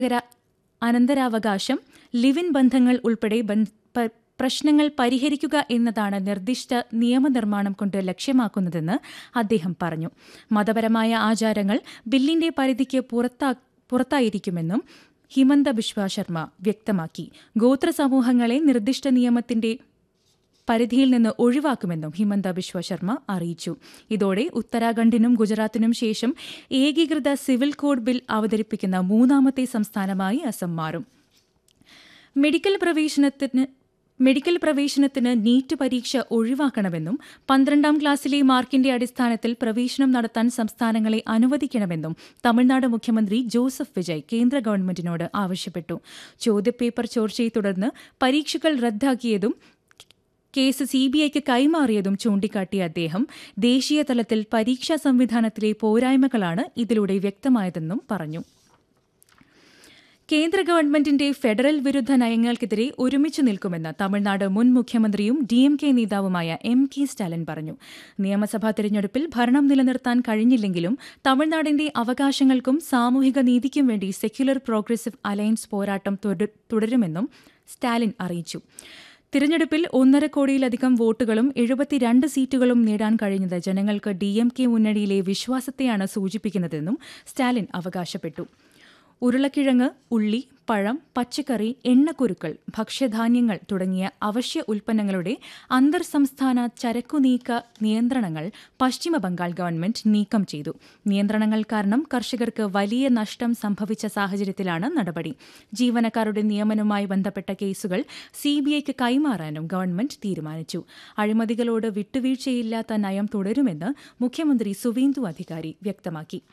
അനന്തര- അനന്തരാവകാശം ലിവിൻ ബന്ധങ്ങൾ ഉൾപ്പെടെ ബന്ധ- പ- പ്രശ്നങ്ങൾ പരിഹരിക്കുക എന്നതാണ് നിർദ്ദിഷ്ട നിയമനിർമ്മാണം കൊണ്ട് ലക്ഷ്യമാക്കുന്നതെന്ന് അദ്ദേഹം പറഞ്ഞു മതപരമായ ആചാരങ്ങൾ ബില്ലിന്റെ പരിധിക്ക് പുറത്താ പുറത്തായിരിക്കുമെന്നും ഹിമന്ത ബിശ്വ ശർമ്മ വ്യക്തമാക്കി ഗോത്ര സമൂഹങ്ങളെ നിർദ്ദിഷ്ട നിയമത്തിന്റെ പരിധിയിൽ നിന്ന് ഒഴിവാക്കുമെന്നും ഹിമന്ത ബിശ്വ ശർമ്മ അറിയിച്ചു ഇതോടെ ഉത്തരാഖണ്ഡിനും ഗുജറാത്തിനും ശേഷം ഏകീകൃത സിവിൽ കോഡ് ബിൽ അവതരിപ്പിക്കുന്ന മൂന്നാമത്തെ സംസ്ഥാനമായി അസം മാറും മെഡിക്കൽ പ്രവേശനത്തിന് മെഡിക്കൽ പ്രവേശനത്തിന് നീറ്റ് പരീക്ഷ ഒഴിവാക്കണമെന്നും പന്ത്രണ്ടാം ക്ലാസ്സിലെ മാർക്കിന്റെ അടിസ്ഥാനത്തിൽ പ്രവേശനം നടത്താൻ സംസ്ഥാനങ്ങളെ അനുവദിക്കണമെന്നും തമിഴ്നാട് മുഖ്യമന്ത്രി ജോസഫ് വിജയ് കേന്ദ്ര ഗവൺമെന്റിനോട് ആവശ്യപ്പെട്ടു ചോദ്യപേപ്പർ ചോർച്ചയെ തുടർന്ന് പരീക്ഷകൾ റദ്ദാക്കിയതും കേസ് സിബിഐക്ക് കൈമാറിയതും ചൂണ്ടിക്കാട്ടിയ അദ്ദേഹം ദേശീയ തലത്തിൽ പരീക്ഷാ സംവിധാനത്തിലെ പോരായ്മകളാണ് ഇതിലൂടെ വ്യക്തമായതെന്നും പറഞ്ഞു കേന്ദ്ര ഗവൺമെന്റിന്റെ ഫെഡറൽ വിരുദ്ധ നയങ്ങൾക്കെതിരെ ഒരുമിച്ച് നിൽക്കുമെന്ന് തമിഴ്നാട് മുൻ മുഖ്യമന്ത്രിയും ഡി എം കെ നേതാവുമായ എം കെ സ്റ്റാലിൻ പറഞ്ഞു നിയമസഭാ തെരഞ്ഞെടുപ്പിൽ ഭരണം നിലനിർത്താൻ കഴിഞ്ഞില്ലെങ്കിലും തമിഴ്നാടിന്റെ അവകാശങ്ങൾക്കും സാമൂഹിക നീതിക്കും വേണ്ടി സെക്യുലർ പ്രോഗ്രസീവ് അലയൻസ് പോരാട്ടം തുട- തുടരുമെന്നും സ്റ്റാലിൻ അറിയിച്ചു തിരഞ്ഞെടുപ്പിൽ ഒന്നര കോടിയിലധികം വോട്ടുകളും എഴുപത്തിരണ്ട് സീറ്റുകളും നേടാൻ കഴിഞ്ഞത് ജനങ്ങൾക്ക് ഡി എം കെ മുന്നണിയിലെ വിശ്വാസത്തെയാണ് സൂചിപ്പിക്കുന്നതെന്നും സ്റ്റാലിൻ അവകാശപ്പെട്ടു ഉരുളക്കിഴങ്ങ് ഉള്ളി പഴം പച്ചക്കറി എണ്ണക്കുരുക്കൾ ഭക്ഷ്യധാന്യങ്ങൾ തുടങ്ങിയ അവശ്യ ഉൽപ്പന്നങ്ങളുടെ അന്തർ സംസ്ഥാന ചരക്കു നീക്ക നിയന്ത്രണങ്ങൾ പശ്ചിമ ബംഗാൾ ഗവൺമെന്റ് നീക്കം ചെയ്തു നിയന്ത്രണങ്ങൾ കാരണം കർഷകർക്ക് വലിയ നഷ്ടം സംഭവിച്ച സാഹചര്യത്തിലാണ് നടപടി ജീവനക്കാരുടെ നിയമനവുമായി ബന്ധപ്പെട്ട കേസുകൾ സിബിഐക്ക് കൈമാറാനും ഗവൺമെന്റ് തീരുമാനിച്ചു അഴിമതികളോട് വിട്ടുവീഴ്ചയില്ലാത്ത നയം തുടരുമെന്ന് മുഖ്യമന്ത്രി സുവേന്ദു അധികാരി വ്യക്തമാക്കി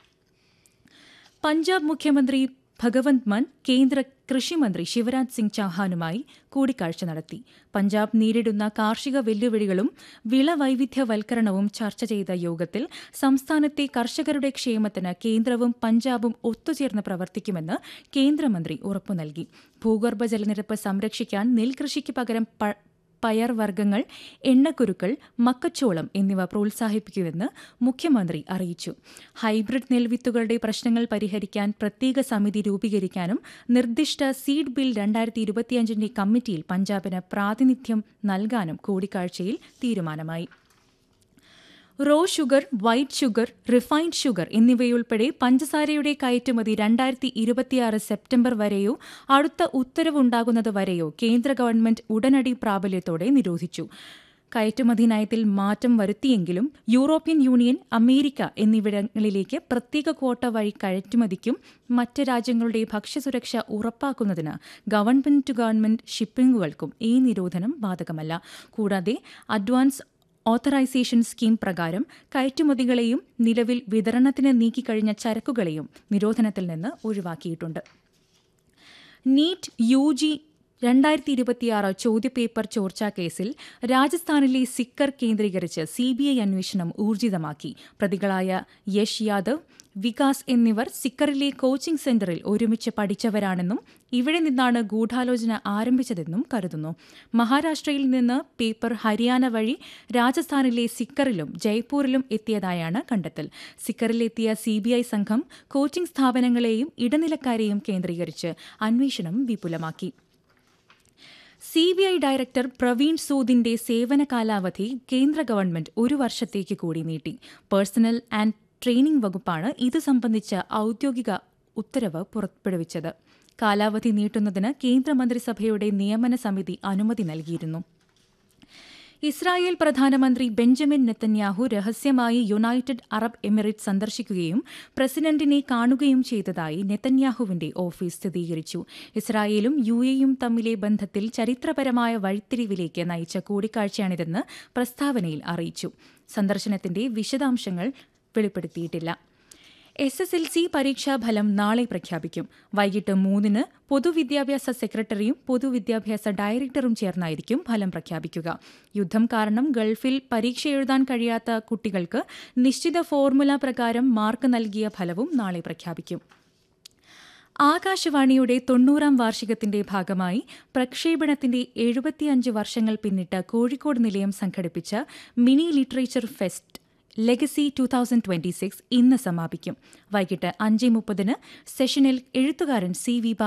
പഞ്ചാബ് മുഖ്യമന്ത്രി ഭഗവന്ത് മാൻ കേന്ദ്ര കൃഷിമന്ത്രി ശിവരാജ് സിംഗ് ചൌഹാനുമായി കൂടിക്കാഴ്ച നടത്തി പഞ്ചാബ് നേരിടുന്ന കാർഷിക വെല്ലുവിളികളും വിളവൈവിധ്യവൽക്കരണവും ചർച്ച ചെയ്ത യോഗത്തിൽ സംസ്ഥാനത്തെ കർഷകരുടെ ക്ഷേമത്തിന് കേന്ദ്രവും പഞ്ചാബും ഒത്തുചേർന്ന് പ്രവർത്തിക്കുമെന്ന് കേന്ദ്രമന്ത്രി ഉറപ്പു നൽകി ഭൂഗർഭ ജലനിരപ്പ് സംരക്ഷിക്കാൻ നെൽകൃഷിക്ക് പകരം പ- പയർവർഗ്ഗങ്ങൾ എണ്ണക്കുരുക്കൾ മക്കച്ചോളം എന്നിവ പ്രോത്സാഹിപ്പിക്കുമെന്ന് മുഖ്യമന്ത്രി അറിയിച്ചു ഹൈബ്രിഡ് നെൽവിത്തുകളുടെ പ്രശ്നങ്ങൾ പരിഹരിക്കാൻ പ്രത്യേക സമിതി രൂപീകരിക്കാനും നിർദ്ദിഷ്ട സീഡ് ബിൽ രണ്ടായിരത്തി ഇരുപത്തിയഞ്ചിന്റെ കമ്മിറ്റിയിൽ പഞ്ചാബിന് പ്രാതിനിധ്യം നൽകാനും കൂടിക്കാഴ്ചയിൽ തീരുമാനമായി raw sugar white sugar refined sugar എന്നിവയുൾപ്പെടെ പഞ്ചസാരയുടെ കയറ്റുമതി രണ്ടായിരത്തി ഇരുപത്തിയാറ് സെപ്റ്റംബർ വരെയോ അടുത്ത ഉത്തരവുണ്ടാകുന്നത് വരെയോ കേന്ദ്ര ഗവൺമെന്റ് ഉടനടി പ്രാബല്യത്തോടെ നിരോധിച്ചു കയറ്റുമതി നയത്തിൽ മാറ്റം വരുത്തിയെങ്കിലും യൂറോപ്യൻ യൂണിയൻ അമേരിക്ക എന്നിവിടങ്ങളിലേക്ക് പ്രത്യേക ക്വാട്ട വഴി കയറ്റുമതിക്കും മറ്റ് രാജ്യങ്ങളുടെ ഭക്ഷ്യസുരക്ഷ ഉറപ്പാക്കുന്നതിന് ഗവൺമെന്റ് ടു ഗവൺമെന്റ് ഷിപ്പിംഗുകൾക്കും ഈ നിരോധനം ബാധകമല്ല കൂടാതെ അഡ്വാൻസ് ഓത്തറൈസേഷൻ സ്കീം പ്രകാരം കയറ്റുമതികളെയും നിലവിൽ വിതരണത്തിന് നീക്കിക്കഴിഞ്ഞ ചരക്കുകളെയും നിരോധനത്തിൽ നിന്ന് ഒഴിവാക്കിയിട്ടുണ്ട് നീറ്റ് യു ജി രണ്ടായിരത്തി ഇരുപത്തിയാറ് ചോദ്യപേപ്പർ ചോർച്ചാ കേസിൽ രാജസ്ഥാനിലെ സിക്കർ കേന്ദ്രീകരിച്ച് സിബിഐ അന്വേഷണം ഊർജിതമാക്കി പ്രതികളായ യശ് യാദവ് വികാസ് എന്നിവർ സിക്കറിലെ കോച്ചിംഗ് സെന്ററിൽ ഒരുമിച്ച് പഠിച്ചവരാണെന്നും ഇവിടെ നിന്നാണ് ഗൂഢാലോചന ആരംഭിച്ചതെന്നും കരുതുന്നു മഹാരാഷ്ട്രയിൽ നിന്ന് പേപ്പർ ഹരിയാന വഴി രാജസ്ഥാനിലെ സിക്കറിലും ജയ്പൂരിലും എത്തിയതായാണ് കണ്ടെത്തൽ സിക്കറിലെത്തിയ സിബിഐ സംഘം കോച്ചിംഗ് സ്ഥാപനങ്ങളെയും ഇടനിലക്കാരെയും കേന്ദ്രീകരിച്ച് അന്വേഷണം വിപുലമാക്കി സിബിഐ ഡയറക്ടർ പ്രവീൺ സൂദിന്റെ സേവന കാലാവധി കേന്ദ്ര ഗവൺമെന്റ് ഒരു വർഷത്തേക്ക് കൂടി നീട്ടി പേഴ്സണൽ ആൻഡ് ട്രെയിനിംഗ് വകുപ്പാണ് ഇത് സംബന്ധിച്ച ഔദ്യോഗിക ഉത്തരവ് പുറപ്പെടുവിച്ചത് കാലാവധി നീട്ടുന്നതിന് കേന്ദ്രമന്ത്രിസഭയുടെ നിയമന സമിതി അനുമതി നൽകിയിരുന്നു ഇസ്രായേൽ പ്രധാനമന്ത്രി ബെഞ്ചമിൻ നെത്തന്യാഹു രഹസ്യമായി യുണൈറ്റഡ് അറബ് എമിറേറ്റ് സന്ദർശിക്കുകയും പ്രസിഡന്റിനെ കാണുകയും ചെയ്തതായി നെത്തന്യാഹുവിന്റെ ഓഫീസ് സ്ഥിരീകരിച്ചു ഇസ്രായേലും യു എയും തമ്മിലെ ബന്ധത്തിൽ ചരിത്രപരമായ വഴിത്തിരിവിലേക്ക് നയിച്ച കൂടിക്കാഴ്ചയാണിതെന്ന് പ്രസ്താവനയിൽ അറിയിച്ചു സന്ദർശനത്തിന്റെ വിശദാംശങ്ങൾ വെളിപ്പെടുത്തിയിട്ടില്ല എസ് എസ് എൽ സി പരീക്ഷാഫലം നാളെ പ്രഖ്യാപിക്കും വൈകിട്ട് മൂന്നിന് പൊതുവിദ്യാഭ്യാസ സെക്രട്ടറിയും പൊതുവിദ്യാഭ്യാസ ഡയറക്ടറും ചേർന്നായിരിക്കും ഫലം പ്രഖ്യാപിക്കുക യുദ്ധം കാരണം ഗൾഫിൽ പരീക്ഷ എഴുതാൻ കഴിയാത്ത കുട്ടികൾക്ക് നിശ്ചിത ഫോർമുല പ്രകാരം മാർക്ക് നൽകിയ ഫലവും നാളെ പ്രഖ്യാപിക്കും ആകാശവാണിയുടെ തൊണ്ണൂറാം വാർഷികത്തിന്റെ ഭാഗമായി പ്രക്ഷേപണത്തിന്റെ എഴുപത്തിയഞ്ച് വർഷങ്ങൾ പിന്നിട്ട് കോഴിക്കോട് നിലയം സംഘടിപ്പിച്ച mini literature fest legacy two thousand twenty six ഇന്ന് സമാപിക്കും വൈകിട്ട് അഞ്ച് മുപ്പതിന് സെഷനിൽ എഴുത്തുകാരൻ സി വി